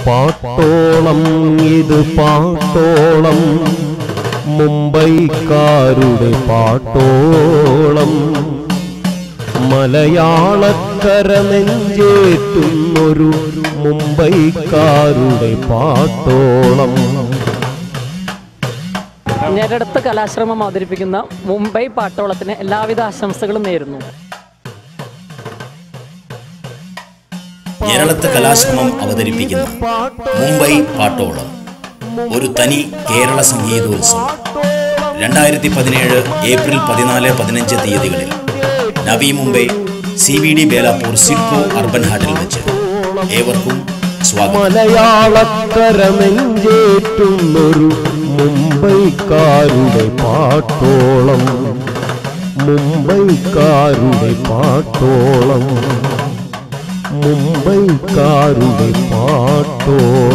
പാട്ടോളം ഇത് പാട്ടോളം മുംബൈക്കാരുടെ പാട്ടോളം മലയാളക്കര നെഞ്ചേറ്റുന്നൊരു മുംബൈക്കാരുടെ പാട്ടോളം ഞെരടത്ത് കലാശ്രമം അവതരിപ്പിക്കുന്ന മുംബൈ പാട്ടോളത്തിന് എല്ലാവിധ ആശംസകളും നേരുന്നു കേരളത്ത് കലാശ്രമം അവതരിപ്പിക്കുന്ന മുംബൈ പാട്ടോളം ഒരു തനി കേരള സംഗീതോത്സവം രണ്ടായിരത്തി പതിനേഴ് ഏപ്രിൽ പതിനാല് പതിനഞ്ച് തീയതികളിൽ Navi Mumbai C V D Belapur CIDCO urban ഹാട്ടിൽ വെച്ച് ഏവർക്കും സ്വാഗതം മലയാളക്കര നെഞ്ചേറ്റുന്നൊരു മുംബൈക്കാരുടെ പാട്ടോളം മുംബൈക്കാരുടെ പാട്ടോളം മുംബൈക്കാരുടെ പാട്ടോളം